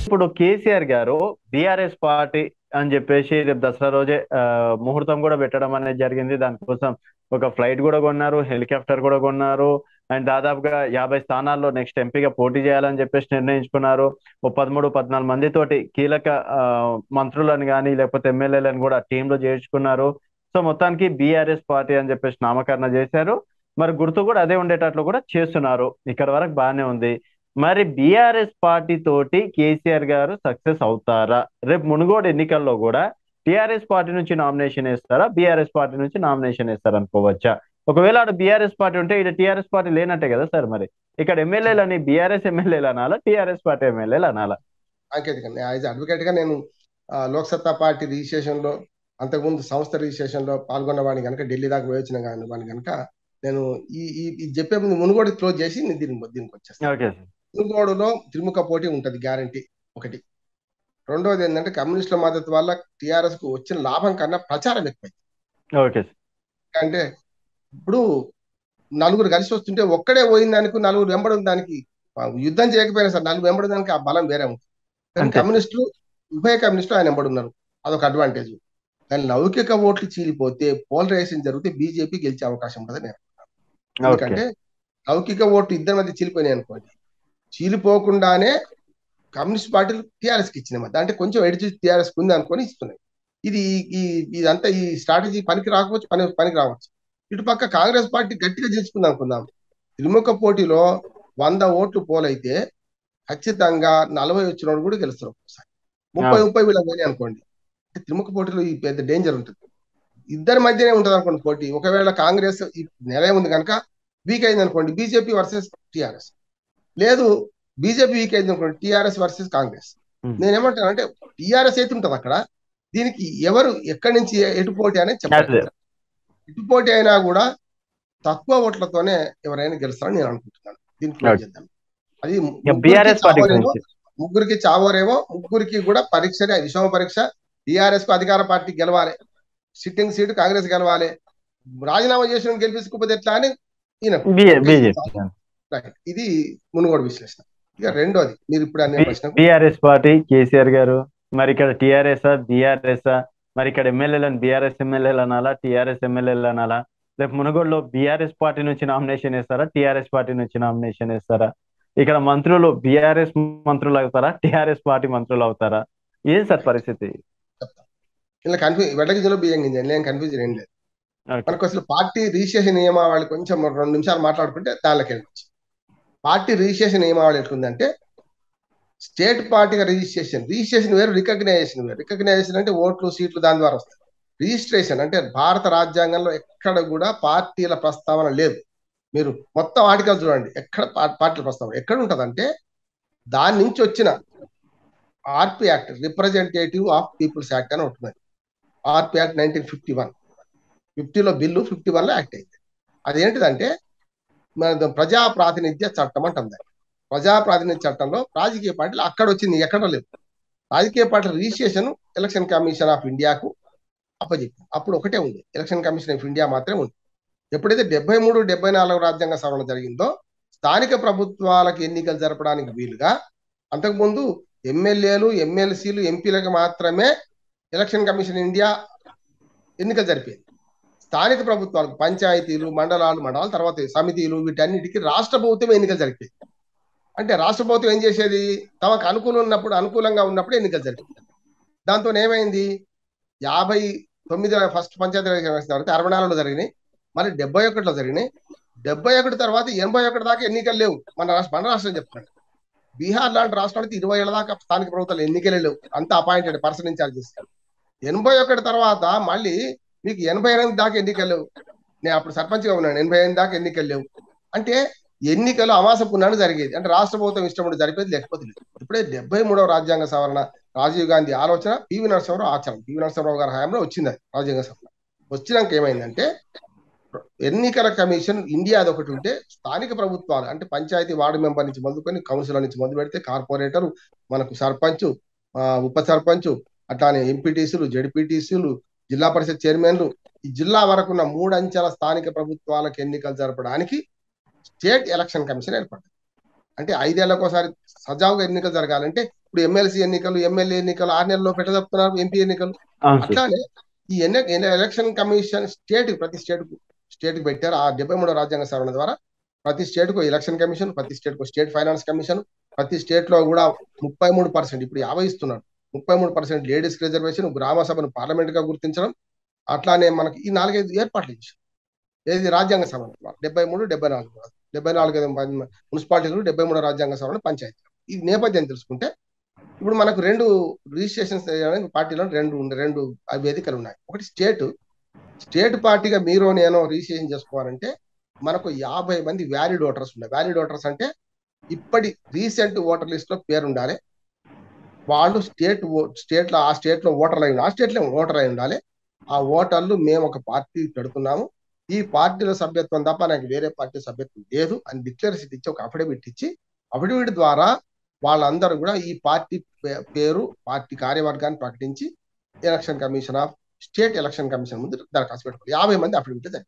ఇప్పుడు కేసీఆర్ గారు BRS party అని చెప్పేసి రేపు దసరా రోజే ఆ, ముహూర్తం కూడా పెట్టడం అనేది జరిగింది దానికోసం ఒక ఫ్లైట్ కూడా కొన్నారు హెలికాప్టర్ కూడా కొన్నారు అండ్ దాదాపుగా యాభై స్థానాల్లో నెక్స్ట్ ఎంపీగా పోటీ చేయాలని చెప్పేసి నిర్ణయించుకున్నారు ఓ పదమూడు పద్నాలుగు మంది తోటి కీలక ఆ, మంత్రులను కానీ లేకపోతే ఎమ్మెల్యేలను కూడా టీంలో చేర్చుకున్నారు సో మొత్తానికి బీఆర్ఎస్ పార్టీ అని చెప్పేసి నామకరణ చేశారు మరి గుర్తు కూడా అదే ఉండేటట్లు కూడా చేస్తున్నారు ఇక్కడ వరకు బాగానే ఉంది మరి బీఆర్ఎస్ పార్టీ తోటి కేసీఆర్ గారు సక్సెస్ అవుతారా రేపు మునుగోడు ఎన్నికల్లో కూడా టిఆర్ఎస్ పార్టీ నుంచి నామినేషన్ వేస్తారా బీఆర్ఎస్ పార్టీ నుంచి నామినేషన్ వేస్తారా అనుకోవచ్చా ఒకవేళ ఆడ బీఆర్ఎస్ పార్టీ ఉంటే ఇక్కడ టిఆర్ఎస్ పార్టీ లేనట్టే కదా సార్ మరి ఇక్కడ ఎమ్మెల్యేలు అని బీఆర్ఎస్ ఎమ్మెల్యేలు అనాలా టిఆర్ఎస్ పార్టీ ఎమ్మెల్యేలు అనాలా సాంకేతికంగా యాజ్ అడ్వకేట్ గా నేను ఆ, లోక్సత్తా పార్టీ రిజిస్ట్రేషన్ లో అంతకుముందు సంస్థ రిజిస్ట్రేషన్ లో పాల్గొన్న వాడిని కనుక ఢిల్లీ దాకా వేయించిన కానీ వాడిని కనుక నేను ఈ ఈ ఇది చెప్పే ముందు మునుగోడు క్లోజ్ చేసి నేను దీనికి దీనికి వచ్చేస్తాను ఓకే సార్ మునుగోడులో త్రిముఖ పోటీ ఉంటది గ్యారంటీ ఒకటి రెండోది ఏంటంటే కమ్యూనిస్టుల మద్దతు వల్ల టిఆర్ఎస్ కు వచ్చిన లాభం కన్నా ప్రచారం ఎక్కువైంది ఓకే సార్ అంటే ఇప్పుడు నలుగురు కలిసి వస్తుంటే ఒక్కడే పోయిన దానికి నలుగురు వెంబడి దానికి ఆ, యుద్ధం చేయకపోయినా సార్ నలుగురు వెంబడి దానికి ఆ బలం వేరే ఉంటుంది కానీ అంతే. కమ్యూనిస్టులు ఉభయ కమ్యూనిస్టులు ఆయన వెంబడి ఉన్నారు అదొక అడ్వాంటేజ్ కానీ లౌకిక ఓట్లు చీలిపోతే పోలరైజేషన్ జరిగితే బీజేపీ గెలిచే అవకాశం ఉంటుంది నేను ఓకే ఎందుకంటే లౌకిక ఓట్లు ఇద్దరి మధ్య చీలిపోయినాయి అనుకోండి చీలిపోకుండానే కమ్యూనిస్ట్ పార్టీలు టీఆర్ఎస్ కి ఇచ్చిన మధ్య అంటే కొంచెం ఎడిచి టీఆర్ఎస్ ఉంది అనుకొని ఇస్తున్నాయి ఇది ఈ ఇదంతా ఈ స్ట్రాటజీ పనికి రాకపోవచ్చు పని పనికి రావచ్చు ఇటుపక్క కాంగ్రెస్ పార్టీ గట్టిగా గెలుచుకుంది అనుకుందాం త్రిముఖ పోటీలో వంద ఓట్లు పోలైతే ఖచ్చితంగా నలభై వచ్చిన వాడు కూడా గెలుస్తారు ఒక్కోసారి ముప్పై అవును. ముప్పై వీళ్ళ పోయినాయి అనుకోండి అంటే త్రిముఖ పోటీలో ఈ పెద్ద డేంజర్ ఉంటుంది ఇద్దరి మధ్యనే ఉంటుంది అనుకోండి పోటీ ఒకవేళ కాంగ్రెస్ ఈ నెల ఉంది కనుక వీక్ అయింది అనుకోండి బీజేపీ వర్సెస్ టిఆర్ఎస్ లేదు బీజేపీ వీక్ అయింది అనుకోండి టిఆర్ఎస్ వర్సెస్ కాంగ్రెస్ Hmm. నేనేమంటాను అంటే టిఆర్ఎస్ అయితే ఉంటుంది అక్కడ దీనికి ఎవరు ఎక్కడి నుంచి ఎటు పోటీ అనేది చెప్పాలి అదే. ఎటు పోటీ అయినా కూడా తక్కువ ఓట్లతోనే ఎవరైనా గెలుస్తారని నేను అనుకుంటున్నాను దీనికి close Okay. చేద్దాం అది ఇక ముగ్గురికి బీఆర్ఎస్ పార్టీ చావరేమో, గురించి ముగ్గురికి చావోరేమో ముగ్గురికి కూడా పరీక్షనే అది విషమ పరీక్ష టిఆర్ఎస్ కు అధికార పార్టీ గెలవాలి సిట్టింగ్ సీటు కాంగ్రెస్ గెలవాలి రాజీనామా చేసిన గెలిపించకపోతే ఎట్లా అని ఈయన బీజేపీ రైట్ ఇది మునుగోడు విశ్లేషణ ఇక రెండోది మీరు ఇప్పుడు అనే ప్రశ్న బీఆర్ఎస్ పార్టీ కేసీఆర్ గారు మరి ఇక్కడ టిఆర్ఎస్ బీఆర్ఎస్ మరి ఇక్కడ ఎమ్మెల్యేలను బీఆర్ఎస్ ఎమ్మెల్యేలు అనాలా టిఆర్ఎస్ ఎమ్మెల్యేలు అనాలా రేపు మునుగోడులో బీఆర్ఎస్ పార్టీ నుంచి నామినేషన్ వేస్తారా టిఆర్ఎస్ పార్టీ నుంచి నామినేషన్ వేస్తారా ఇక్కడ మంత్రులు బీఆర్ఎస్ మంత్రులు అవుతారా టిఆర్ఎస్ పార్టీ మంత్రులు అవుతారా ఏం సార్ పరిస్థితి ఇలా కన్ఫ్యూజ్ వెడగింజలో బియ్యం గింజ నేను కన్ఫ్యూజన్ ఏం లేదు ఓకే మనకు అసలు పార్టీ రిజిస్ట్రేషన్ నియమావళి కొంచెం రెండు నిమిషాలు మాట్లాడుకుంటే దానిలోకి వెళ్ళచ్చు పార్టీ రిజిస్ట్రేషన్ నియమావళి ఎట్లుందంటే స్టేట్ పార్టీగా రిజిస్ట్రేషన్ రిజిస్ట్రేషన్ వేరు రికగ్నైజేషన్ వేరు రికగ్నైజేషన్ అంటే ఓట్లు సీట్లు దాని ద్వారా వస్తాయి రిజిస్ట్రేషన్ అంటే భారత రాజ్యాంగంలో ఎక్కడ కూడా పార్టీల ప్రస్తావన లేదు మీరు మొత్తం ఆర్టికల్ చూడండి ఎక్కడ పా- పార్టీల ప్రస్తావన ఎక్కడ ఉంటదంటే దాని నుంచి వచ్చిన RP act representative of people's act అని ఉంటుంది RP act nineteen fifty one ఫిఫ్టీలో బిల్లు ఫిఫ్టీ వన్ లో యాక్ట్ అయింది అదేంటిదంటే మన ప్రజా ప్రాతినిధ్య చట్టం అంటాం దాన్ని ప్రజా ప్రాతినిధ్య చట్టంలో రాజకీయ పార్టీలు అక్కడ వచ్చింది ఎక్కడ లేదు రాజకీయ పార్టీల రిజిస్ట్రేషన్ ఎలక్షన్ కమిషన్ ఆఫ్ ఇండియాకు అప్పచెప్పి అప్పుడు ఒకటే ఉంది ఎలక్షన్ కమిషన్ ఆఫ్ ఇండియా మాత్రమే ఉంది ఎప్పుడైతే డెబ్బై మూడు డెబ్బై నాలుగు రాజ్యాంగ సవరణ జరిగిందో స్థానిక ప్రభుత్వాలకు ఎన్నికలు జరపడానికి వీలుగా అంతకుముందు ఎమ్మెల్యేలు ఎమ్మెల్సీలు ఎంపీలకు మాత్రమే ఎలక్షన్ కమిషన్ ఇండియా ఎన్నికలు జరిపేది స్థానిక ప్రభుత్వాలకు పంచాయతీలు మండలాలు మండలాలు తర్వాత సమితిలు వీటన్నిటికీ రాష్ట్ర ప్రభుత్వం ఎన్నికలు జరిపేది అంటే రాష్ట్ర ప్రభుత్వం ఏం చేసేది తమకు అనుకూలం ఉన్నప్పుడు అనుకూలంగా ఉన్నప్పుడు ఎన్నికలు జరిపేది దాంతో ఏమైంది యాభై తొమ్మిది ఫస్ట్ పంచాయతీ ఎలక్షన్ తర్వాత అరవై నాలుగులో జరిగినాయి మళ్ళీ డెబ్బై ఒకటిలో జరిగినాయి డెబ్బై ఒకటి తర్వాత ఎనభై ఒకటి దాకా ఎన్నికలు లేవు మన రాష్ట్ర మన రాష్ట్రం చెప్తున్నాడు బీహార్ లాంటి రాష్ట్రానికి ఇరవై ఏళ్ళ దాకా స్థానిక ప్రభుత్వాలు ఎన్నికలే లేవు అంత అపాయింటెడ్ పర్సన్ ఇన్ఛార్జ్ చేస్తారు ఎనభై ఒకటి తర్వాత మళ్ళీ మీకు ఎనభై ఎనిమిది దాకా ఎన్నికలు లేవు నేను అప్పుడు సర్పంచ్గా ఉన్నాను ఎనభై ఎనిమిది దాకా ఎన్నికలు లేవు అంటే ఎన్నికలు అమాస పున్నాను జరిగేది అంటే రాష్ట్ర ప్రభుత్వం ఇష్టం ఉండి జరిపేది లేకపోతే లేదు ఇప్పుడే డెబ్బై మూడవ రాజ్యాంగ సవరణ రాజీవ్ గాంధీ ఆలోచన పివి నరసింహరావు ఆచరణ పివి నరసింహరావు గారి హయాంలో వచ్చింది అది రాజ్యాంగ సవరణ వచ్చినాక ఏమైందంటే ఎన్నికల కమిషన్ ఇండియా అది ఒకటి ఉంటే స్థానిక ప్రభుత్వాలు అంటే పంచాయతీ వార్డు మెంబర్ నుంచి మొదలుకొని కౌన్సిలర్ నుంచి మొదలు పెడితే కార్పొరేటర్ మనకు సర్పంచ్ ఆ, ఉప సర్పంచ్ అట్లానే ఎంపీటీసీలు జడ్పీటీసీలు జిల్లా పరిషత్ చైర్మన్లు ఈ జిల్లా వరకు ఉన్న మూడు అంచెల స్థానిక ప్రభుత్వాలకు ఎన్నికలు జరపడానికి స్టేట్ ఎలక్షన్ కమిషన్ ఏర్పడింది అంటే ఐదేళ్లకోసారి సజావుగా ఎన్నికలు జరగాలంటే ఇప్పుడు ఇప్పుడు ఎమ్మెల్సీ ఎన్నికలు ఎమ్మెల్యే ఎన్నికలు ఆరు నెలల్లో పెట్టదప్పుతున్నారు ఎంపీ ఎన్నికలు అవును సార్ అట్లానే ఈ ఎన్ని ఎలక్షన్ కమిషన్ స్టేట్ ప్రతి స్టేట్ కు స్టేట్ కి పెట్టారు ఆ డెబ్బై మూడో రాజ్యాంగ సవరణ ద్వారా ప్రతి స్టేట్ కు ఎలక్షన్ కమిషన్ ప్రతి స్టేట్ కు స్టేట్ ఫైనాన్స్ కమిషన్ ప్రతి స్టేట్ లో కూడా ముప్పై మూడు పర్సెంట్ ఇప్పుడు యాభై ఇస్తున్నారు ముప్పై మూడు పర్సెంట్ లేడీస్ రిజర్వేషన్ గ్రామ సభను పార్లమెంట్ గా గుర్తించడం అట్లానే మనకి ఈ నాలుగైదు ఏర్పాట్లు ఇచ్చారు ఏది రాజ్యాంగ సవరణ డెబ్బై మూడు డెబ్బై నాలుగు డెబ్బై నాలుగు మున్సిపాలిటీలు డెబ్బై మూడు రాజ్యాంగ సవరణ పంచాయతీ ఈ నేపథ్యం తెలుసుకుంటే ఇప్పుడు మనకు రెండు రిజిస్ట్రేషన్ చేయడానికి పార్టీలో రెండు ఉండే- రెండు వేదికలు ఉన్నాయి ఒకటి స్టేట్ స్టేట్ పార్టీగా మీరు నేను రిజిస్ట్రేషన్ చేసుకోవాలంటే మనకు యాభై మంది వ్యాలిడ్ ఓటర్స్ ఉన్నాయి వ్యాలిడ్ ఓటర్స్ అంటే ఇప్పటి రీసెంట్ ఓటర్ లిస్ట్ లో పేరు ఉండాలి వాళ్ళు స్టేట్ స్టేట్ లో ఆ స్టేట్ లో ఓటర్ అయి ఆ స్టేట్ లో ఓటర్ అయి ఉండాలి ఆ ఓటర్లు మేము ఒక పార్టీ పెడుతున్నాము ఈ పార్టీలో సభ్యత్వం తప్ప నాకు వేరే పార్టీ సభ్యత్వం లేదు అని డిక్లరేషన్ ఇచ్చి ఒక అఫిడవిట్ ఇచ్చి అఫిడవిట్ ద్వారా వాళ్ళందరూ కూడా ఈ పార్టీ పే- పేరు పార్టీ కార్యవర్గాన్ని ప్రకటించి election commission of state election commission ముందు దరఖాస్తు పెట్టుకోవాలి యాభై మంది affidavit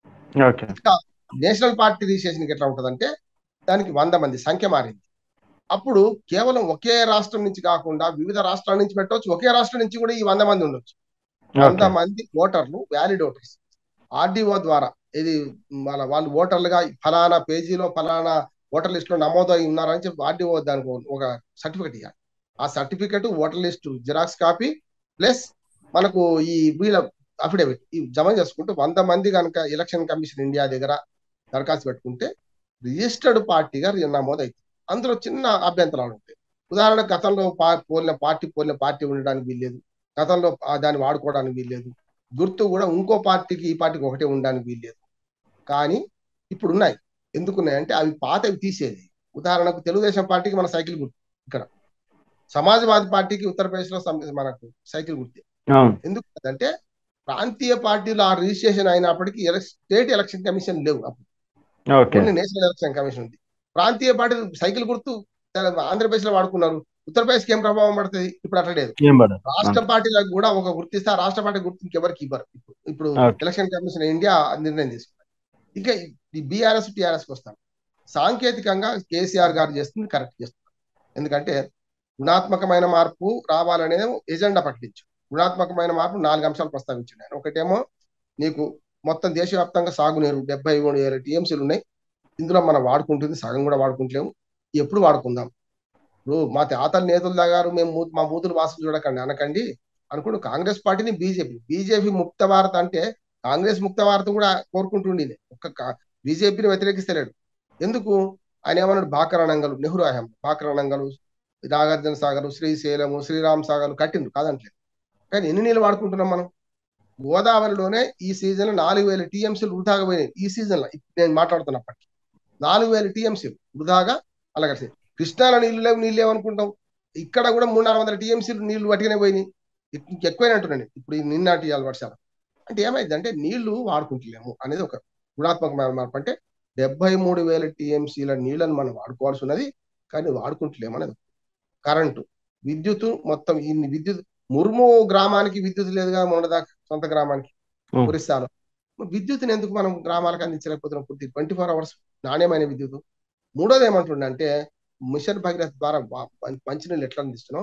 okay national party registration ఎట్లా ఉంటుందంటే దానికి వంద మంది సంఖ్య మారింది అప్పుడు కేవలం ఒకే రాష్ట్రం నుంచి కాకుండా వివిధ రాష్ట్రాల నుంచి పెట్టవచ్చు ఒకే రాష్ట్రం నుంచి కూడా ఈ వంద మంది ఉండొచ్చు వంద ఓకే మంది ఓటర్లు వ్యాలిడ్ ఓటర్స్ ఆర్డీఓ ద్వారా ఇది వాళ్ళ వాళ్ళు ఓటర్లుగా ఫలానా పేజీలో ఫలానా ఓటర్ లిస్ట్ లో నమోదు అయి ఉన్నారని చెప్పి ఆర్డీఓ దానికి ఒక సర్టిఫికెట్ ఇవ్వాలి ఆ certificate voter list xerox copy plus మనకు ఈ వీళ్ళ అఫిడవిట్ ఈ జమ చేసుకుంటూ వంద మంది కనుక ఎలక్షన్ కమిషన్ ఇండియా దగ్గర దరఖాస్తు పెట్టుకుంటే రిజిస్టర్డ్ పార్టీగా నమోదు అవుతుంది అందులో చిన్న అభ్యంతరాలు ఉంటాయి ఉదాహరణ గతంలో పా- పోలిన పార్టీ పోలిన పార్టీ ఉండడానికి వీల్లేదు గతంలో ఆ దాన్ని వాడుకోవడానికి వీల్లేదు గుర్తు కూడా ఇంకో పార్టీకి ఈ పార్టీకి ఒకటే ఉండడానికి వీల్లేదు కానీ ఇప్పుడు ఉన్నాయి ఎందుకున్నాయంటే అవి పాతవి తీసేది ఉదాహరణకు తెలుగుదేశం పార్టీకి మన సైకిల్ గుర్తు ఇక్కడ సమాజ్వాదీ పార్టీకి ఉత్తరప్రదేశ్ లో సం- మనకు సైకిల్ గుర్తు అవును ఎందుకు అంటే ప్రాంతీయ పార్టీలు ఆ రిజిస్ట్రేషన్ అయినప్పటికీ ఎలక్- స్టేట్ ఎలక్షన్ కమిషన్ లేవు అప్పుడు okay only national election commission ఉంది ప్రాంతీయ పార్టీలు సైకిల్ గుర్తు తెల- ఆంధ్రప్రదేశ్ లో వాడుకున్నారు ఉత్తరప్రదేశ్ కి ఏం ప్రభావం పడుతుంది ఇప్పుడు అట్లా లేదు ఏం పడదు రాష్ట్ర పార్టీలకు కూడా ఒక గుర్తిస్తే ఆ రాష్ట్ర పార్టీ గుర్తు ఇంకెవరికి ఇవ్వరు ఇప్పుడు ఇప్పుడు Okay. ఎలక్షన్ కమిషన్ ఇండియా నిర్ణయం తీసుకున్నారు ఇంకా ఈ బీఆర్ఎస్ టిఆర్ఎస్ వస్తాను సాంకేతికంగా కేసీఆర్ గారు చేస్తుంది కరెక్ట్ చేస్తున్నారు ఎందుకంటే గుణాత్మకమైన మార్పు రావాలనేది ఎజెండా ప్రకటించు గుణాత్మకమైన మార్పు నాలుగు అంశాలు ప్రస్తావించాడు ఆయన ఒకటేమో నీకు మొత్తం దేశవ్యాప్తంగా సాగునీరు డెబ్బై మూడు వేల టీఎంసీలు ఉన్నాయి ఇందులో మనం వాడుకుంటుంది సగం కూడా వాడుకుంటలేము ఎప్పుడు వాడుకుందాం ఇప్పుడు మా తాతల నేతలు గారు మేము మూ- మా బూతులు వాసన చూడకండి అనకండి అనుకుంటూ కాంగ్రెస్ పార్టీని బీజేపీ బీజేపీ ముక్త భారత్ అంటే కాంగ్రెస్ ముక్త భారత్ కూడా కోరుకుంటుండే ఒక్క బీజేపీని వ్యతిరేకిస్తలేడు ఎందుకు ఆయన ఏమన్నాడు బాకరణంగలు నెహ్రూ హయాం బాకరణంగలు నాగార్జున సాగర్ శ్రీశైలము శ్రీరామ్ సాగర్ కట్టిండ్రు కాదంటలేదు కానీ ఎన్ని నీళ్ళు వాడుకుంటున్నాం మనం గోదావరిలోనే ఈ సీజన్ నాలుగు వేల టీఎంసీలు వృధాగా పోయినాయి ఈ సీజన్ లో ఇప్పుడు నేను మాట్లాడుతున్నప్పటికీ నాలుగు వేల టీఎంసీలు వృధాగా అలాగే కృష్ణాలో నీళ్లు లేవు నీళ్ళు లేవనుకుంటాం ఇక్కడ కూడా మూడు నాలుగు వందల టీఎంసీలు నీళ్లు పట్టుకునే పోయినాయి ఎక్కువైనా అంటున్నాను ఇప్పుడు ఈ నిన్నటి ఇవాళ వర్షాలు అంటే ఏమైంది అంటే నీళ్లు వాడుకుంటలేము అనేది ఒక గుణాత్మకమైన మార్పు అంటే డెబ్బై మూడు వేల టీఎంసీల నీళ్ళని మనం వాడుకోవాల్సి ఉన్నది కానీ వాడుకుంటలేము అనేది కరెంటు విద్యుత్ మొత్తం ఈ విద్యుత్ ముర్ము గ్రామానికి విద్యుత్ లేదుగా మొన్నదాకా సొంత గ్రామానికి Hmm. ఒరిస్సాలో విద్యుత్ని ఎందుకు మనం గ్రామాలకు అందించలేకపోతున్నాం పూర్తి ట్వంటీ ఫోర్ అవర్స్ నాణ్యమైన విద్యుత్ మూడోది ఏమంటుండంటే మిషన్ భగీరథ ద్వారా వా- మం- మంచినీళ్ళు ఎట్లా అందిస్తున్నాం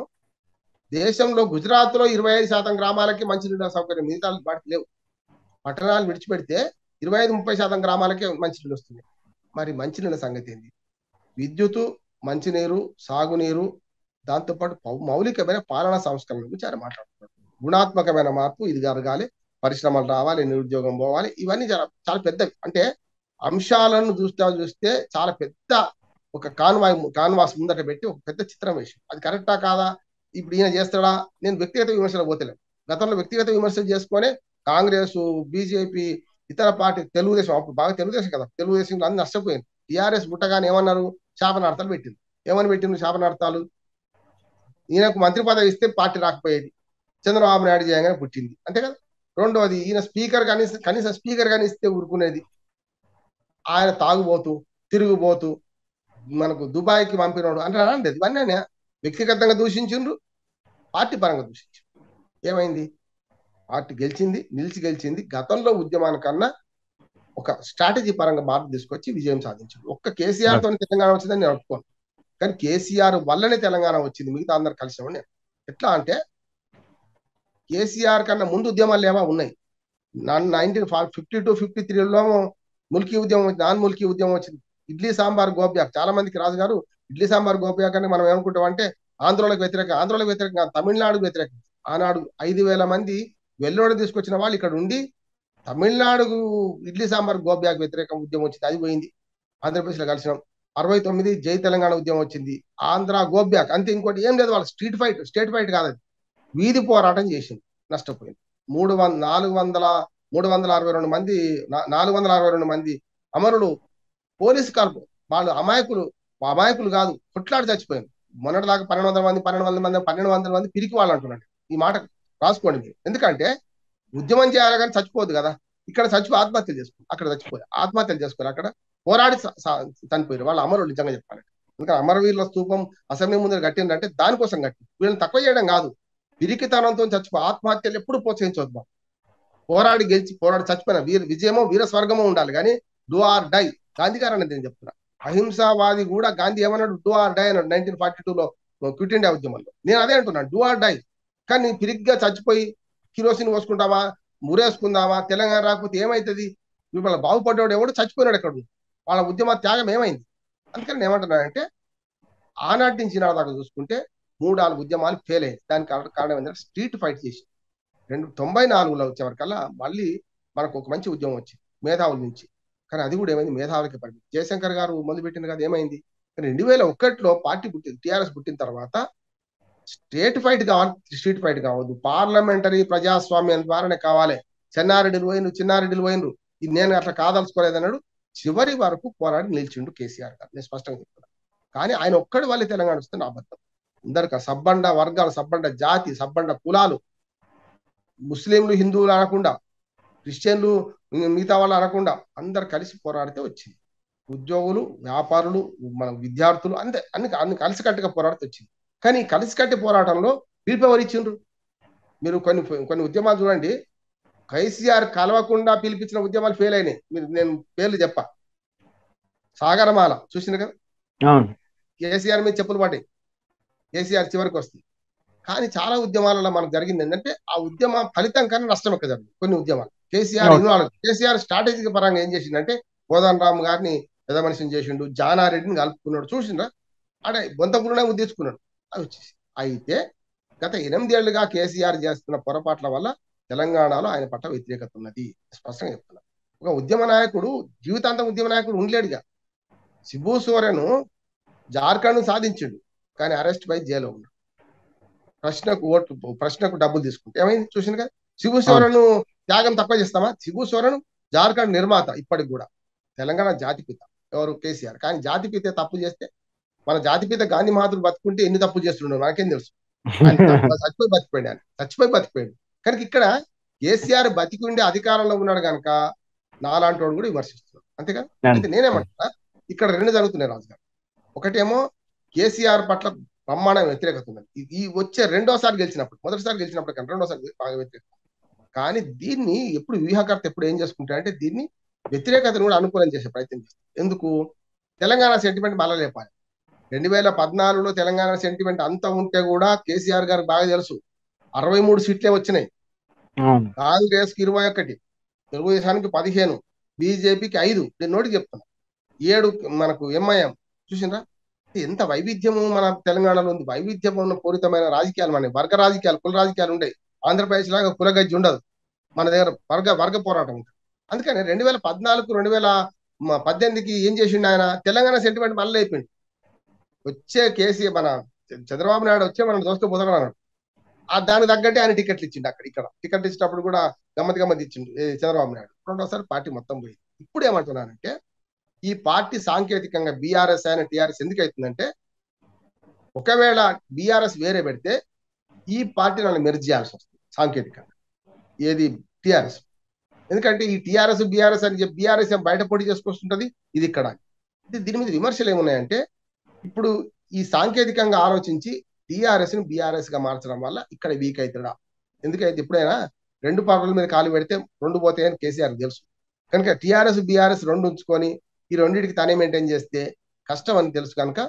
దేశంలో గుజరాత్ లో ఇరవై ఐదు శాతం గ్రామాలకి మంచినీళ్ళ సౌకర్యం మిగతా వాటికి లేవు పట్టణాలు విడిచిపెడితే ఇరవై ఐదు ముప్పై శాతం గ్రామాలకే మంచినీళ్ళు వస్తున్నాయి మరి మంచినీళ్ళ సంగతి ఏంది విద్యుత్ మంచినీరు సాగునీరు దాంతోపాటు పౌ- మౌలికమైన పాలనా సంస్కరణ గురించి ఆయన మాట్లాడుతున్నారు గుణాత్మకమైన మార్పు ఇది జరగాలి పరిశ్రమలు రావాలి నిరుద్యోగం పోవాలి ఇవన్నీ చాలా చాలా పెద్దవి అంటే అంశాలను చూస్తా చూస్తే చాలా పెద్ద ఒక కాన్వాయ్ కాన్వాస్ ముందట పెట్టి ఒక పెద్ద చిత్రం వేసి అది కరెక్టా కాదా ఇప్పుడు ఈయన చేస్తాడా నేను వ్యక్తిగత విమర్శలు పోతలేను గతంలో వ్యక్తిగత విమర్శలు చేసుకొని కాంగ్రెస్ బీజేపీ ఇతర పార్టీ తెలుగుదేశం అప్పుడు బాగా తెలుగుదేశం కదా తెలుగుదేశంలో అన్ని నష్టపోయింది టీఆర్ఎస్ పుట్టగానే ఏమన్నారు శాపనార్థాలు పెట్టింది ఏమని పెట్టింది శాపనార్థాలు ఈయనకు మంత్రి పదవి ఇస్తే పార్టీ రాకపోయేది చంద్రబాబు నాయుడు చేయగానే పుట్టింది అంతే కదా రెండోది ఈయన స్పీకర్ కానీ కనీసం స్పీకర్ కానీ ఇస్తే ఊరుకునేది ఆయన తాగుబోతూ తిరుగుబోతూ మనకు దుబాయ్కి పంపినోడు అంటే అండి ఇవన్నీ ఆయన వ్యక్తిగతంగా దూషించిండ్రు పార్టీ పరంగా దూషించారు ఏమైంది పార్టీ గెలిచింది నిలిచి గెలిచింది గతంలో ఉద్యమాల కన్నా ఒక స్ట్రాటజీ పరంగా మార్పు తీసుకొచ్చి విజయం సాధించారు ఒక్క కేసీఆర్ తో తెలంగాణ వచ్చిందని నేను ఒప్పుకోను కానీ కేసీఆర్ వల్లనే తెలంగాణ వచ్చింది మిగతా అందరు కలిసి నేను ఎట్లా అంటే కేసీఆర్ కన్నా ముందు ఉద్యమాలు ఏమో ఉన్నాయి నైన్టీన్ ఫిఫ్టీ టు ఫిఫ్టీ త్రీలో ముల్కీ ఉద్యమం వచ్చింది నాన్ ముల్కీ ఉద్యమం వచ్చింది ఇడ్లీ సాంబార్ గోప్యాక్ చాలా మందికి రాజు గారు ఇడ్లీ సాంబార్ గోప్యాక్ అని మనం ఏమనుకుంటాం అంటే ఆంధ్రోలకు వ్యతిరేకంగా ఆంధ్రోలకు వ్యతిరేకంగా తమిళనాడుకు వ్యతిరేకంగా ఆనాడు ఐదు వేల మంది వెల్లోడు తీసుకొచ్చిన వాళ్ళు ఇక్కడ ఉండి తమిళనాడుకు ఇడ్లీ సాంబార్ గోబ్యాక్ వ్యతిరేక ఉద్యమం వచ్చింది అది పోయింది ఆంధ్రప్రదేశ్లో కలిసినాం అరవై తొమ్మిది జై తెలంగాణ ఉద్యమం వచ్చింది ఆంధ్ర గోబ్యాక్ అంతే ఇంకోటి ఏం లేదు వాళ్ళు స్ట్రీట్ ఫైట్ స్టేట్ ఫైట్ కాదు అది వీధి పోరాటం చేసింది నష్టపోయింది మూడు వంద నాలుగు వందల మూడు వందల అరవై రెండు మంది నాలుగు వందల అరవై రెండు మంది అమరులు పోలీసు కలుపు వాళ్ళు అమాయకులు అమాయకులు కాదు కొట్లాడి చచ్చిపోయింది మొన్నటి దాకా పన్నెండు వందల మంది పన్నెండు వందల మంది పన్నెండు వందల మంది పిరికి వాళ్ళు అంటున్నాడు ఈ మాట రాసుకోండి మీరు ఎందుకంటే ఉద్యమం చేయాలి కానీ చచ్చిపోదు కదా ఇక్కడ చచ్చిపో ఆత్మహత్యలు చేసుకోరు అక్కడ చచ్చిపోయి ఆత్మహత్యలు చేసుకోరు అక్కడ పోరాడి చనిపోయారు వాళ్ళు అమరులు నిజంగా చెప్పాలంటే ఎందుకంటే అమరవీరుల స్తూపం అసెంబ్లీ ముందర కట్టిందంటే దానికోసం కట్టి వీళ్ళని తక్కువ చేయడం కాదు పిరికితనంతో చచ్చిపో ఆత్మహత్యలు ఎప్పుడు ప్రోత్సహించవద్దు పోరాడి గెలిచి పోరాడి చచ్చిపోయిన వీర విజయమో వీర స్వర్గమో ఉండాలి కానీ డూ ఆర్ డై గాంధీ గారు అనేది నేను చెప్తున్నా అహింసావాది కూడా గాంధీ ఏమన్నాడు డూ ఆర్ డై అన్నాడు నైన్టీన్ ఫార్టీ టూలో క్విట్ ఇండియా ఉద్యమంలో నేను అదే అంటున్నాను డూ ఆర్ డై కానీ పిరిగ్గా చచ్చిపోయి కిరోసిన్ పోసుకుంటావా మురేసుకుందామా తెలంగాణ రాకపోతే ఏమైతుంది వీళ్ళ బాగుపడ్డాడు ఎవడు చచ్చిపోయినాడు ఎక్కడ వాళ్ళ ఉద్యమ త్యాగం ఏమైంది అందుకని నేను ఏమంటున్నానంటే ఆనాటి నుంచి నా దాకా చూసుకుంటే మూడు నాలుగు ఉద్యమాలు ఫెయిల్ అయ్యాయి దానికి కారణం ఏంటంటే స్ట్రీట్ ఫైట్ చేసి రెండు తొంభై నాలుగులో వచ్చేవరకల్లా మళ్ళీ మనకు ఒక మంచి ఉద్యమం వచ్చింది మేధావుల నుంచి కానీ అది కూడా ఏమైంది మేధావులకి పరిమితి జయశంకర్ గారు మొదలుపెట్టిన కదా ఏమైంది రెండు వేల ఒకటిలో పార్టీ పుట్టింది టీఆర్ఎస్ పుట్టిన తర్వాత స్టేట్ ఫైట్ కావాలి స్ట్రీట్ ఫైట్ కావద్దు పార్లమెంటరీ ప్రజాస్వామ్యం ద్వారానే కావాలి చెన్నారెడ్డిలు పోయిన చిన్నారెడ్డిలు పోయినరు ఇది నేను అట్లా కాదలుచుకోలేదన్నాడు చివరి వరకు పోరాడి నిలిచిండు కేసీఆర్ గారు నేను స్పష్టంగా చెప్తున్నా కానీ ఆయన ఒక్కడి వల్ల తెలంగాణ వస్తే నా అబద్ధం అందరిక సబ్బండ వర్గాలు సబ్బండ జాతి సబ్బండ కులాలు ముస్లింలు హిందువులు అనకుండా క్రిస్టియన్లు మిగతా వాళ్ళు అనకుండా అందరు కలిసి పోరాడితే వచ్చింది ఉద్యోగులు వ్యాపారులు మన విద్యార్థులు అంతే అన్ని అన్ని కలిసికట్టుగా పోరాడితే వచ్చింది కానీ కలిసికట్టి పోరాటంలో పిలుపు ఎవరు ఇచ్చిండ్రు మీరు కొన్ని కొన్ని ఉద్యమాలు చూడండి కేసీఆర్ కలవకుండా పిలిపించిన ఉద్యమాలు ఫెయిల్ అయినాయి మీరు నేను పేర్లు చెప్పా సాగరమాల చూసిన కదా కేసీఆర్ మీద చెప్పులు పడ్డాయి కేసీఆర్ చివరికి వస్తుంది కానీ చాలా ఉద్యమాలలో మనకు జరిగింది ఏంటంటే ఆ ఉద్యమ ఫలితం కన్నా నష్టం ఎక్కడ జరిగింది కొన్ని ఉద్యమాలు కేసీఆర్ ఇన్వాల్వ్ కేసీఆర్ స్ట్రాటజిక్ పరంగా ఏం చేసిండంటే కోదన్ రామ్ గారిని పెద్ద మనిషిని చేసిండు జానారెడ్డిని కలుపుకున్నాడు చూసిండ్రా అంటే బొంతపురునే ఉద్దేశుకున్నాడు అది వచ్చేసి అయితే గత ఎనిమిదేళ్లుగా కేసీఆర్ చేస్తున్న పొరపాట్ల వల్ల తెలంగాణలో ఆయన పట్ల వ్యతిరేకత ఉన్నది స్పష్టంగా చెప్తున్నా ఒక ఉద్యమ నాయకుడు జీవితాంతం ఉద్యమ నాయకుడు ఉండలేడుగా శిబు సోరెను జార్ఖండ్ సాధించిండు కానీ అరెస్ట్ పై జైల్లో ఉన్నాడు ప్రశ్నకు ఓటు ప్రశ్నకు డబ్బులు తీసుకుంటే ఏమైంది చూసింది కదా శిబు సోరెను త్యాగం తక్కువ చేస్తామా శిబు సోరెను జార్ఖండ్ నిర్మాత ఇప్పటికి కూడా తెలంగాణ జాతిపిత ఎవరు కేసీఆర్ కానీ జాతిపిత తప్పు చేస్తే మన జాతిపిత గాంధీ మహాత్ముడు బతుకుంటే ఎన్ని తప్పులు చేస్తుండో నాకేం తెలుసు చచ్చిపోయి బతికిపోయాడు ఆయన చచ్చిపోయి బతికిపోయాడు కనుక ఇక్కడ కేసీఆర్ బతికి ఉండే అధికారంలో ఉన్నాడు కనుక నాలాంటి వాడు కూడా విమర్శిస్తున్నాడు అంతేగా అయితే నేనేమంటున్నా ఇక్కడ రెండు జరుగుతున్నాయి రాజుగారు ఒకటేమో కేసీఆర్ పట్ల బ్రహ్మాండ వ్యతిరేకత ఉన్నది ఈ వచ్చే రెండోసారి గెలిచినప్పుడు మొదటిసారి గెలిచినప్పుడు కానీ రెండోసారి బాగా వ్యతిరేకత కానీ దీన్ని ఎప్పుడు వ్యూహకర్త ఎప్పుడు ఏం చేసుకుంటాడంటే దీన్ని వ్యతిరేకతను కూడా అనుకూలం చేసే ప్రయత్నం చేస్తారు ఎందుకు తెలంగాణ సెంటిమెంట్ మళ్ళా లేపాలి రెండు వేల పద్నాలుగులో తెలంగాణ సెంటిమెంట్ అంతా ఉంటే కూడా కేసీఆర్ గారికి బాగా తెలుసు అరవై మూడు సీట్లే వచ్చినాయి కాంగ్రెస్ కి ఇరవై ఒకటి తెలుగుదేశానికి పదిహేను బీజేపీకి ఐదు నేను నోటికి చెప్తున్నా ఏడు మనకు ఎంఐఎం చూసిండ్రా ఎంత వైవిధ్యము మన తెలంగాణలో ఉంది వైవిధ్యమైన పూరితమైన రాజకీయాలు మన వర్గ రాజకీయాలు కుల రాజకీయాలు ఉండవు ఆంధ్రప్రదేశ్ లాగా కులగజ్జి ఉండదు మన దగ్గర వర్గ వర్గ పోరాటం ఉంటుంది అందుకని రెండు వేల పద్నాలుగు రెండు వేల పద్దెనిమిదికి ఏం చేసిండు ఆయన తెలంగాణ సెంటిమెంట్ మళ్ళీ అయిపోయింది వచ్చే కేసీ మన చంద్రబాబు నాయుడు వచ్చే మనం దోసుకోపోతాడు అన్నాడు ఆ దానికి తగ్గట్టే ఆయన టికెట్లు ఇచ్చిండు అక్కడ ఇక్కడ టికెట్ ఇచ్చినప్పుడు కూడా గమ్మతి గమ్మతి ఇచ్చిండు చంద్రబాబు నాయుడు రెండోసారి పార్టీ మొత్తం పోయింది ఇప్పుడు ఏమంటున్నానంటే ఈ పార్టీ సాంకేతికంగా బీఆర్ఎస్ అయిన టీఆర్ఎస్ ఎందుకు అవుతుందంటే ఒకవేళ బీఆర్ఎస్ వేరే పెడితే ఈ పార్టీ నన్ను మెర్జ్ చేయాల్సి వస్తుంది సాంకేతికంగా ఏది టిఆర్ఎస్ ఎందుకంటే ఈ టిఆర్ఎస్ బీఆర్ఎస్ అని చెప్పి బీఆర్ఎస్ బయట పోటీ చేసుకొస్తుంటది ఇది ఇక్కడ దీని మీద విమర్శలు ఏమున్నాయంటే ఇప్పుడు ఈ సాంకేతికంగా ఆలోచించి టిఆర్ఎస్ ని బీఆర్ఎస్ గా మార్చడం వల్ల ఇక్కడ వీక్ అవుతాడా ఎందుకైతే ఎప్పుడైనా రెండు పార్టీల మీద కాలు పెడితే రెండు పోతాయని కేసీఆర్ తెలుసు కనుక టిఆర్ఎస్ బీఆర్ఎస్ రెండు ఉంచుకొని ఈ రెండింటికి తనే మెయింటైన్ చేస్తే కష్టం అని తెలుసు కనుక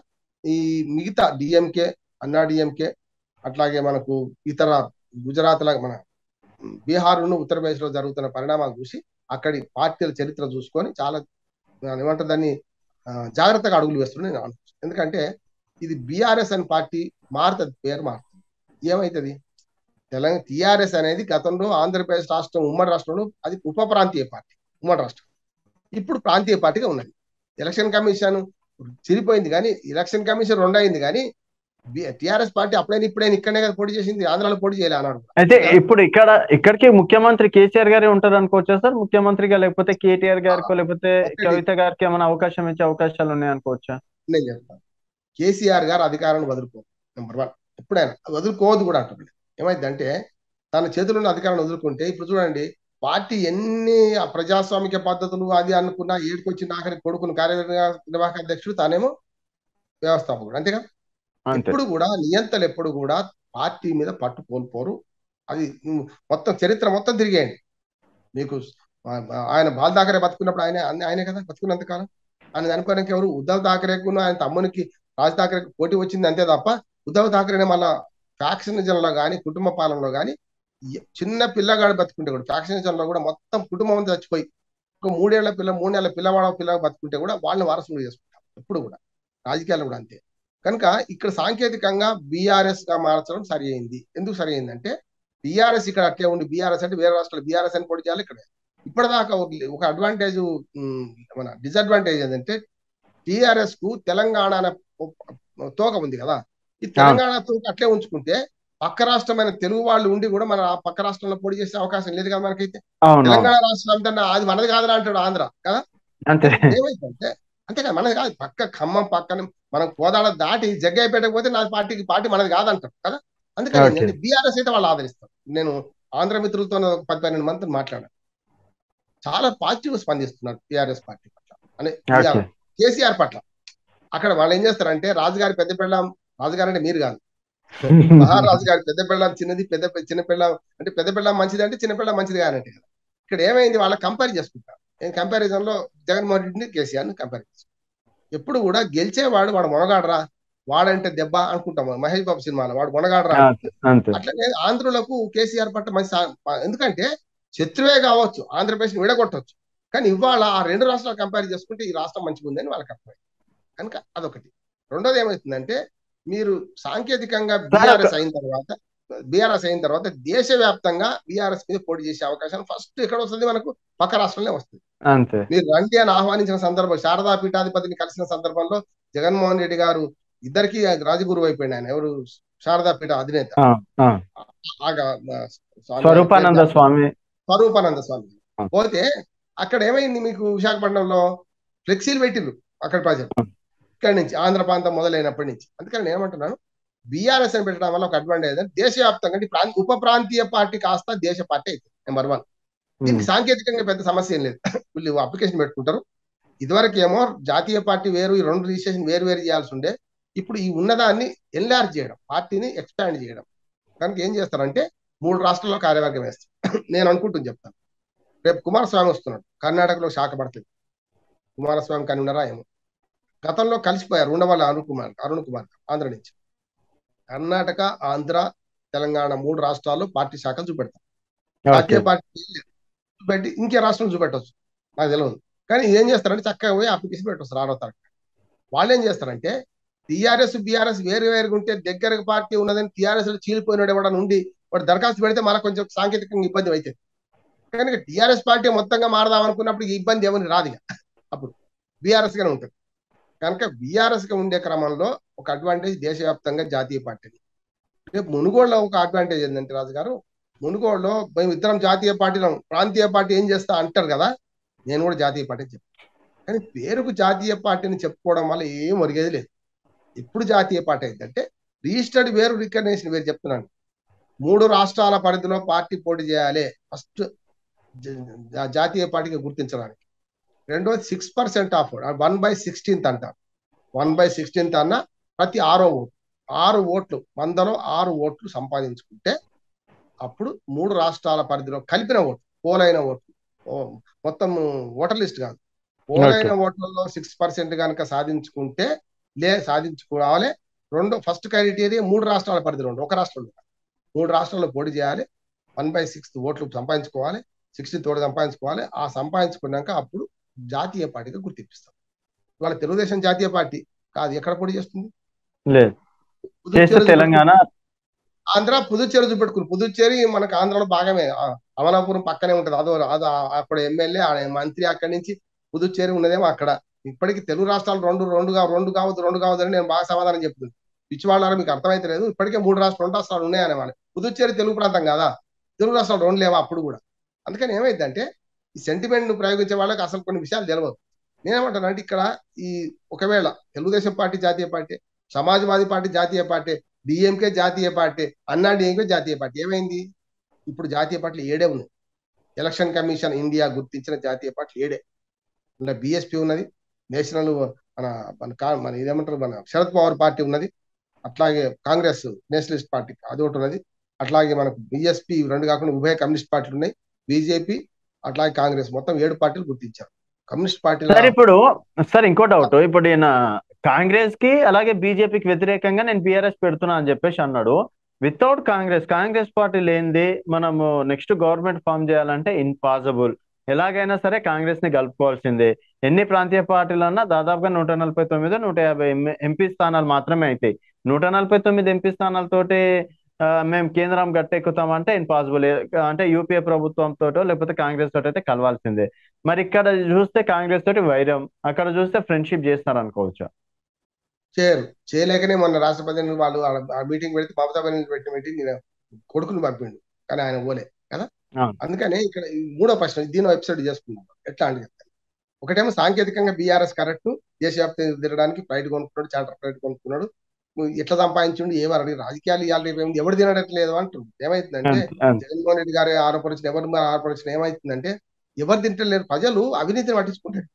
ఈ మిగతా డిఎంకే అన్నా డిఎంకే అట్లాగే మనకు ఇతర గుజరాత్ లాగా మన బీహార్ను ఉత్తరప్రదేశ్ లో జరుగుతున్న పరిణామాలు చూసి అక్కడి పార్టీల చరిత్ర చూసుకొని చాలా ఆ, ఏమంటారు దాన్ని ఆ, జాగ్రత్తగా అడుగులు వేస్తున్నాయి నేను అనుకుంటున్నాను ఎందుకంటే ఇది బీఆర్ఎస్ అనే పార్టీ మారుతుంది పేరు మారుతుంది ఏమైతుంది తెలంగాణ టిఆర్ఎస్ అనేది గతంలో ఆంధ్రప్రదేశ్ రాష్ట్రం ఉమ్మడి రాష్ట్రంలో అది ఉప ప్రాంతీయ పార్టీ ఉమ్మడి రాష్ట్రం ఇప్పుడు ప్రాంతీయ పార్టీగా ఉన్నది ఎలక్షన్ కమిషన్ చిరిపోయింది కానీ ఎలక్షన్ కమిషన్ రెండు అయింది కానీ టిఆర్ఎస్ పార్టీ అప్పుడైనా ఇప్పుడైనా ఇక్కడనే కదా పోటీ చేసింది ఆంధ్రాలో పోటీ చేయలే అన్నాడు అయితే ఇప్పుడు ఇక్కడ ఇక్కడికి ముఖ్యమంత్రి కేసీఆర్ గారే ఉంటారు అనుకోవచ్చా సార్ ముఖ్యమంత్రిగా లేకపోతే కేటీఆర్ గారికో లేకపోతే ఒకటి. కవిత గారికి ఏమైనా అవకాశం ఇచ్చే అవకాశాలు ఉన్నాయి అనుకోవచ్చా నేను చెప్తాను కేసీఆర్ గారు అధికారాన్ని వదులుకోదు నెంబర్ వన్ ఎప్పుడైనా వదులుకోవద్దు కూడా అంటున్నాడు ఏమైందంటే తన చేతిలో ఉన్న అధికారాన్ని వదులుకుంటే ఇప్పుడు చూడండి పార్టీ ఎన్ని ఆ ప్రజాస్వామిక పద్ధతులు అది అనుకున్నా ఏడుకొచ్చిన ఆఖరి కొడుకును కార్యనిర్వాహక అధ్యక్షుడు తానేమో వ్యవస్థాపకుడు అంతేగా అంతే ఎప్పుడు కూడా నియంతలు ఎప్పుడు కూడా పార్టీ మీద పట్టు కోల్పోరు అది ఉమ్, మొత్తం చరిత్ర మొత్తం తిరిగేయండి మీకు ఆ- ఆ- ఆయన బాల్ ఠాకరే బతుకున్నప్పుడు ఆయన ఆయన- ఆయనే కదా బతుకున్నంత కాలం ఆయన అనుకోవడానికి ఎవరు ఉద్ధవ్ ఠాకరేకు ఆయన తమ్మునికి రాజ్ ఠాకరేకి పోటీ వచ్చింది అంతే తప్ప ఉద్ధవ్ ఠాకరేనే మళ్ళా ఫ్యాక్షనిజంలో కానీ కుటుంబ పాలనలో కానీ చిన్న పిల్లగాడు బతుకుంటే కూడా ఫ్యాక్షనిజంలో కూడా మొత్తం కుటుంబం అంతా చచ్చిపోయి ఒక మూడేళ్ల పిల్ల మూడేళ్ల పిల్లవాడ పిల్ల బతుకుంటే కూడా వాళ్ళని వారసులు చేసుకుంటాం ఎప్పుడు కూడా రాజకీయాలు కూడా అంతే కనుక ఇక్కడ సాంకేతికంగా బీఆర్ఎస్ గా మార్చడం సరి అయింది ఎందుకు సరి అయిందంటే బీఆర్ఎస్ ఇక్కడ అట్లే ఉండి బీఆర్ఎస్ అంటే వేరే రాష్ట్రాలు బీఆర్ఎస్ అని పోటీ చేయాలి ఇక్కడ ఇప్పటిదాకా ఒక- ఒక అడ్వాంటేజ్ మన డిసడ్వాంటేజ్ ఏంటంటే టిఆర్ఎస్ కు తెలంగాణ అనే ఒక తోక ఉంది కదా ఈ తెలంగాణ తోక అట్లే ఉంచుకుంటే పక్క రాష్ట్రమైన తెలుగు వాళ్ళు ఉండి కూడా మన ఆ పక్క రాష్ట్రంలో పోటీ చేసే అవకాశం లేదు కదా మనకైతే అవును తెలంగాణ రాష్ట్రం అంటే అది మనది కాదురా అంటాడు ఆంధ్ర కదా అంతే ఏమైందంటే అంతే కదా మనది కాదు పక్క ఖమ్మం పక్కన మనం కోదాడ దాటి జగ్గయ్యపేటకు పోతే నా పార్టీకి పార్టీ మనది కాదంటారు కదా అందుకని Okay. ఏంటంటే బీఆర్ఎస్ అయితే వాళ్ళు ఆదరిస్తారు నేను ఆంధ్ర మిత్రులతో ఒక పది పన్నెండు మంది మాట్లాడాను చాలా పాజిటివ్ స్పందిస్తున్నారు టిఆర్ఎస్ పార్టీ పట్ల అనే ఓకే కేసీఆర్ పట్ల అక్కడ వాళ్ళు ఏం చేస్తారంటే రాజుగారి పెద్ద పెళ్ళం రాజుగారు అంటే మీరు కాదు మహారాజు గారి పెద్ద పెళ్ళం చిన్నది పెద్ద చిన్న పెళ్ళం అంటే పెద్ద పెళ్ళం మంచిది అంటే చిన్న పెళ్ళం మంచిది కానంటే కదా ఇక్కడ ఏమైంది వాళ్ళ కంపేర్ చేసుకుంటారు నేను కంపారిజన్ లో జగన్మోహన్ రెడ్డిని కేసీఆర్ ని కంపేర్ చేస్తాను ఎప్పుడు కూడా గెలిచేవాడు వాడు మొనగాడరా వాడంటే దెబ్బ అనుకుంటాం మహేష్ బాబు సినిమాలో వాడు మొనగాడరా అంతే అంతే అట్లనే ఆంధ్రులకు కేసీఆర్ పట్ల మంచి సా- ఎందుకంటే శత్రువే కావచ్చు ఆంధ్రప్రదేశ్ విడగొట్టవచ్చు కానీ ఇవాళ ఆ రెండు రాష్ట్రాలు కంపేర్ చేసుకుంటే ఈ రాష్ట్రం మంచిగా ఉందని వాళ్ళకి అర్థమైంది కనుక అదొకటి రెండోది ఏమవుతుందంటే మీరు సాంకేతికంగా బీఆర్ఎస్ అయిన తర్వాత బీఆర్ఎస్ అయిన తర్వాత దేశవ్యాప్తంగా బీఆర్ఎస్ మీద పోటీ చేసే అవకాశం ఫస్ట్ ఎక్కడ వస్తుంది మనకు పక్క రాష్ట్రంలో వస్తుంది అంతే మీరు రండి అని ఆహ్వానించిన సందర్భం శారదా పీఠాధిపతిని కలిసిన సందర్భంలో జగన్మోహన్ రెడ్డి గారు ఇద్దరికి రాజగురువు అయిపోయింది ఆయన ఎవరు శారదా పీఠ అధినేత ఆ, ఆ. ఆగా, ఆ, స్వామి స్వరూపానంద స్వామి స్వరూపానంద స్వామి ఆ. పోతే అక్కడ ఏమైంది మీకు విశాఖపట్నంలో ఫ్లెక్సీలు పెట్టిర్రు అక్కడ ప్రజలు ఇక్కడి నుంచి ఆంధ్ర ప్రాంతం మొదలైనప్పటి నుంచి అందుకని నేను ఏమంటున్నాను బీఆర్ఎస్ అని పెట్టడం వల్ల ఒక అడ్వాంటేజ్ అంటే దేశవ్యాప్తంగా అంటే ప్రాంత ఉప ప్రాంతీయ పార్టీ కాస్త దేశ పార్టీ అయితే నెంబర్ వన్ దీనికి సాంకేతికంగా పెద్ద సమస్య ఏం లేదు వీళ్ళు అప్లికేషన్ పెట్టుకుంటారు ఇదివరకు ఏమో జాతీయ పార్టీ వేరు ఈ రెండు రిజిస్ట్రేషన్ వేరు వేరు చేయాల్సి ఉండే ఇప్పుడు ఈ ఉన్నదాన్ని ఎన్లార్జ్ చేయడం పార్టీని ఎక్స్పాండ్ చేయడం కనుక ఏం చేస్తారంటే మూడు రాష్ట్రాల్లో కార్యవర్గం వేస్తారు నేను అనుకుంటుంది చెప్తాను రేపు కుమారస్వామి వస్తున్నాడు కర్ణాటకలో శాఖ పడుతుంది కుమారస్వామి కానీ ఉన్నారా ఏమో గతంలో కలిసిపోయారు ఉండవల్లి అరుణ్ కుమార్ అరుణ్ కుమార్ ఆంధ్ర నుంచి కర్ణాటక ఆంధ్ర తెలంగాణ మూడు రాష్ట్రాల్లో పార్టీ శాఖలు చూపెడతారు జాతీయ పార్టీ చూపెట్టి ఇంకే రాష్ట్రం చూపెట్టవచ్చు నాకు తెలియదు కానీ ఏం చేస్తారంటే చక్కగా పోయి అప్లికేషన్ పెట్టవచ్చు ఆరో తారీఖు వాళ్ళు ఏం చేస్తారంటే టీఆర్ఎస్ బీఆర్ఎస్ వేరు వేరుగా ఉంటే దగ్గర పార్టీ ఉన్నదని టీఆర్ఎస్ చీలిపోయినాడు ఎవడని ఉండి వాడు దరఖాస్తు పెడితే మనకు కొంచెం సాంకేతికంగా ఇబ్బంది అవుతుంది కనుక టీఆర్ఎస్ పార్టీ మొత్తంగా మారదాం అనుకున్నప్పుడు ఈ ఇబ్బంది ఏమని రాదు ఇక అప్పుడు బీఆర్ఎస్ గానే ఉంటుంది కనుక బీఆర్ఎస్ గా ఉండే క్రమంలో ఒక అడ్వాంటేజ్ దేశవ్యాప్తంగా జాతీయ పార్టీని రేపు మునుగోడులో ఒక అడ్వాంటేజ్ ఏంటంటే రాజు గారు మునుగోడులో మేము ఇద్దరం జాతీయ పార్టీలో ప్రాంతీయ పార్టీ ఏం చేస్తా అంటారు కదా నేను కూడా జాతీయ పార్టీ చెప్తాను కానీ పేరుకు జాతీయ పార్టీని చెప్పుకోవడం వల్ల ఏం ఒరిగేది లేదు ఎప్పుడు జాతీయ పార్టీ అయిందంటే రిజిస్టర్డ్ వేరు రికగ్నేషన్ వేరు చెప్తున్నాను మూడు రాష్ట్రాల పరిధిలో పార్టీ పోటీ చేయాలి ఫస్ట్ జాతీయ పార్టీగా గుర్తించడానికి రెండోది six percent of one by sixteenth అంటారు వన్ బై సిక్స్టీన్త్ అన్న ప్రతి ఆరో ఓటు ఆరు ఓట్లు వందలో ఆరు ఓట్లు సంపాదించుకుంటే అప్పుడు మూడు రాష్ట్రాల పరిధిలో కలిపిన ఓట్లు పోలైన ఓట్లు మొత్తం ఓటర్ లిస్ట్ కాదు పోలైన ఓట్లలో సిక్స్ పర్సెంట్ కనుక సాధించుకుంటే లే సాధించుకోవాలి రెండో ఫస్ట్ క్రైటీరియా మూడు రాష్ట్రాల పరిధిలో ఉండి ఒక రాష్ట్రంలో కాదు. మూడు రాష్ట్రాల్లో పోటీ చేయాలి వన్ బై సిక్స్త్ ఓట్లు సంపాదించుకోవాలి సిక్స్టీ తోడు సంపాదించుకోవాలి ఆ సంపాదించుకున్నాక అప్పుడు జాతీయ పార్టీగా గుర్తిపిస్తాం ఇవాళ తెలుగుదేశం జాతీయ పార్టీ కాదు ఎక్కడ పోటీ చేస్తుంది లేదు చేస్తే పుదుచ్చేరి తెలంగాణ ఆంధ్ర పుదుచ్చేరి చూపెట్టుకుని పుదుచ్చేరి మనకు ఆంధ్రలో భాగమే ఆ, అమలాపురం పక్కనే ఉంటది అదో అదో అక్కడ ఎమ్మెల్యే ఆ మంత్రి అక్కడి నుంచి పుదుచ్చేరి ఉన్నదేమో అక్కడ ఇప్పటికి తెలుగు రాష్ట్రాలు రెండు రెండుగా రెండు కావద్దు రెండు కావద్దు అని నేను బాగా సమాధానం చెప్తున్నాను పిచ్చివాళ్ళారా మీకు అర్థమైతే లేదు ఇప్పటికే మూడు రాష్ట్రాలు రెండు రాష్ట్రాలు ఉన్నాయనే వాళ్ళు పుదుచ్చేరి తెలుగు ప్రాంతం కదా తెలుగు రాష్ట్రాలు రెండు లేవా అప్పుడు కూడా అందుకని ఏమైందంటే ఈ సెంటిమెంట్ ను ప్రయోగించే వాళ్ళకి అసలు కొన్ని విషయాలు తెలియదు నేనేమంటాను అంటే ఇక్కడ ఈ ఒకవేళ తెలుగుదేశం పార్టీ జాతీయ పార్టీ సమాజ్వాదీ పార్టీ జాతీయ పార్టీ డిఎంకే జాతీయ పార్టీ అన్నా డిఎంకే జాతీయ పార్టీ ఏమైంది ఇప్పుడు జాతీయ పార్టీలు ఏడే ఉన్నాయి ఎలక్షన్ కమిషన్ ఇండియా గుర్తించిన జాతీయ పార్టీలు ఏడే అంటే బిఎస్పి ఉన్నది నేషనల్ మన మన కా- మన ఇదేమంటారు మన శరద్ పవార్ పార్టీ ఉన్నది అట్లాగే కాంగ్రెస్ నేషనలిస్ట్ పార్టీ అది ఒకటి ఉన్నది అట్లాగే మనకు బిఎస్పి రెండు కాకుండా ఉభయ కమ్యూనిస్ట్ పార్టీలు ఉన్నాయి బీజేపీ అట్లాగే కాంగ్రెస్ మొత్తం ఏడు పార్టీలు గుర్తించారు కమ్యూనిస్ట్ పార్టీల సార్ ఇప్పుడు సార్ ఇంకో డౌట్ ఇప్పుడు ఈయన కాంగ్రెస్ కి అలాగే బీజేపీకి వ్యతిరేకంగా నేను బీఆర్ఎస్ పెడుతున్నా అని చెప్పేసి అన్నాడు వితౌట్ కాంగ్రెస్ కాంగ్రెస్ పార్టీ లేనిది మనము నెక్స్ట్ గవర్నమెంట్ ఫామ్ చేయాలంటే ఇంపాసిబుల్ ఎలాగైనా సరే కాంగ్రెస్ ని కలుపుకోవాల్సిందే ఎన్ని ప్రాంతీయ పార్టీలు అన్నా దాదాపుగా నూట నలభై తొమ్మిది నూట యాభై ఎంపీ స్థానాలు మాత్రమే అవుతాయి నూట నలభై తొమ్మిది ఎంపీ స్థానాలతోటి ఆ, మేము కేంద్రం గట్టెక్కుతామంటే ఇంపాసిబుల్ అంటే యూపీఏ ప్రభుత్వంతో లేకపోతే కాంగ్రెస్ తోటి అయితే కలవాల్సిందే మరి ఇక్కడ చూస్తే కాంగ్రెస్ తోటి వైరం అక్కడ చూస్తే ఫ్రెండ్షిప్ చేస్తున్నారు అనుకోవచ్చు చేయరు చేయలేకనే మొన్న రాష్ట్రపతి వాళ్ళు ఆ- ఆ మీటింగ్ పెడితే మమతా బెనర్జీ పెట్టిన మీటింగ్ ఈయన కొడుకుని పంపిండు కానీ ఆయన పోలే కదా అవును. అందుకని ఇక్కడ ఈ మూడో ప్రశ్న దీని ఎపిసోడ్ చేసుకున్నాం ఎట్లా అంటే చెప్తాను ఒకటేమో సాంకేతికంగా బీఆర్ఎస్ కరెక్ట్ దేశవ్యాప్తంగా తిరగడానికి ఫ్లైట్ కొనుక్కున్నాడు చార్టర్ ఫ్లైట్ కొనుక్కున్నాడు నువ్వు ఎట్లా సంపాదించుండు ఏమని రాజకీయాలు ఇవాళ రేపు ఏముంది ఎవరు తినట్లేదు అంటుంది ఏమైతుందంటే అంతే, అంతే. జగన్మోహన్ రెడ్డి గారి ఆరోపణ ఎవరి మీద ఆరోపణ ఏమైతుందంటే ఎవరు తింటలేరు ప్రజలు అవినీతిని పట్టించుకుంటారు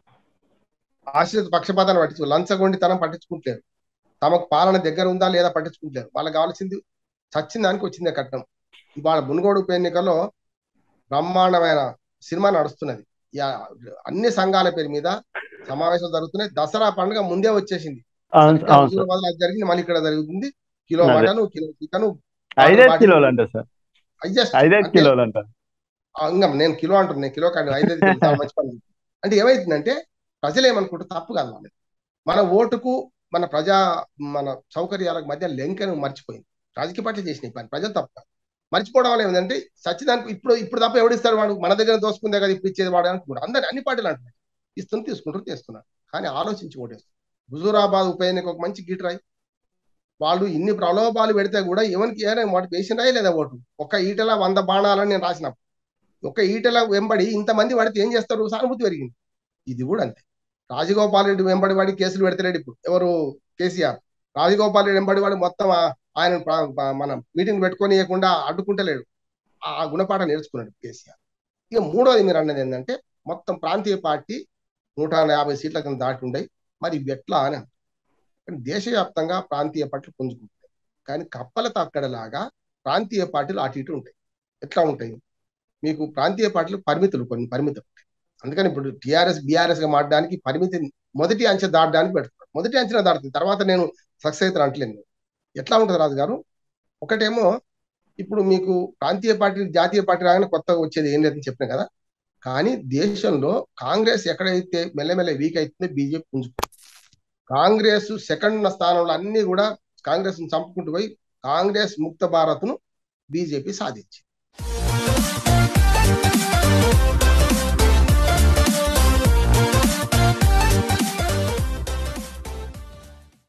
ఆశ్రిత పక్షపాతాన్ని పట్టించుకో లంచగొండితనం పట్టించుకుంటలేరు తమకు పాలన దగ్గర ఉందా లేదా పట్టించుకుంటలేరు వాళ్ళకి కావాల్సింది చచ్చిన దానికి వచ్చిందే కట్నం ఇవాళ మునుగోడు ఉప ఎన్నికల్లో బ్రహ్మాండమైన సినిమా నడుస్తున్నది యా- అన్ని సంఘాల పేరు మీద సమావేశాలు జరుగుతున్నాయి దసరా పండుగ ముందే వచ్చేసింది అవును సరిగ్గా అవును సార్ హుజూరాబాద్లో అది జరిగింది మళ్ళీ ఇక్కడ జరుగుతుంది కిలో అదే. మటను కిలో చికెను ఐదైదు కిలోలు అంట సార్ హైయెస్ట్ ఐదైదు అంటే కిలోలు అంట ఆ, ఇంకా నేను కిలో అంటున్నాను నేను కిలో కాదు ఐదైదు కిలో చాలా మంచి పని అంటే ఏమైతుందంటే ప్రజలు ఏమనుకుంటారు తప్పు కాదు వాళ్ళది మన ఓటుకు మన ప్రజా మన సౌకర్యాలకు మధ్య లెంకను మర్చిపోయింది రాజకీయ పార్టీలు చేసిన ఈ పని ప్రజలు తప్పు కాదు మర్చిపోవడం వల్ల ఏమిటంటే సచ్చిదానికి ఇప్పుడు ఇప్పుడు తప్ప ఎవడిస్తారు వాడు మన దగ్గర దోసుకుందే కదా ఇప్పుడు ఇచ్చేది వాడు అనుకుంటారు అందరు అన్ని పార్టీలు అంటున్నారు ఇస్తుంది తీసుకుంటారు చేస్తున్నారు కానీ ఆలోచించి ఓటేస్తారు హుజూరాబాద్ ఉప ఎన్నిక ఒక మంచి గీటరాయి వాళ్ళు ఇన్ని ప్రలోభాలు పెడితే కూడా ఎవరికి ఏమైనా వాటి వేసినరాయి లేదా ఓటు ఒక ఈటల వంద బాణాలని నేను రాసిన ఒక ఈటల వెంబడి ఇంతమంది పడితే ఏం చేస్తారు సానుభూతి పెరిగింది ఇది కూడా అంతే రాజగోపాల్ రెడ్డి వెంబడి వాడి కేసులు పెడతలేడు ఇప్పుడు ఎవరు కేసీఆర్ రాజగోపాల్ రెడ్డి వెంబడి వాడు మొత్తం ఆ- ఆయన ప్ర- ప- మన మీటింగ్ పెట్టుకోనియకుండా అడ్డుకుంటలేడు ఆ ఆ గుణపాఠం నేర్చుకున్నాడు కేసీఆర్ ఇక మూడోది మీరు అన్నది ఏంటంటే మొత్తం ప్రాంతీయ పార్టీ నూట యాభై సీట్ల కింద దాటి ఉండయి మరి ఇవి ఎట్లా అని అంటారు. కానీ దేశవ్యాప్తంగా ప్రాంతీయ పార్టీలు పుంజుకుంటాయి కానీ కప్పల తక్కడలాగా ప్రాంతీయ పార్టీలు అటు ఇటు ఉంటాయి ఎట్లా ఉంటాయి మీకు ప్రాంతీయ పార్టీలు పరిమితులు కొన్ని పరిమితులు ఉంటాయి అందుకని ఇప్పుడు టిఆర్ఎస్ బీఆర్ఎస్ గా మారడానికి పరిమితి మొదటి అంచె దాటడానికి పెడుతున్నారు మొదటి అంచెన దాటుతుంది తర్వాత నేను సక్సెస్ అవుతాను అంటలేను ఎట్లా ఉంటుంది రాజు గారు ఒకటేమో ఇప్పుడు మీకు ప్రాంతీయ పార్టీ జాతీయ పార్టీ రాగానే కొత్తగా వచ్చేది ఏం లేదని చెప్పిన కదా కానీ దేశంలో కాంగ్రెస్ ఎక్కడైతే మెల్లమెల్ల వీక్ అవుతుందో బీజేపీ పుంజుకుంటుంది కాంగ్రెస్ సెకండ్ స్థానంలో అన్ని కూడా కాంగ్రెస్ ను చంపుకుంటూ పోయి కాంగ్రెస్ ముక్త భారత్ ను బీజేపీ సాధించింది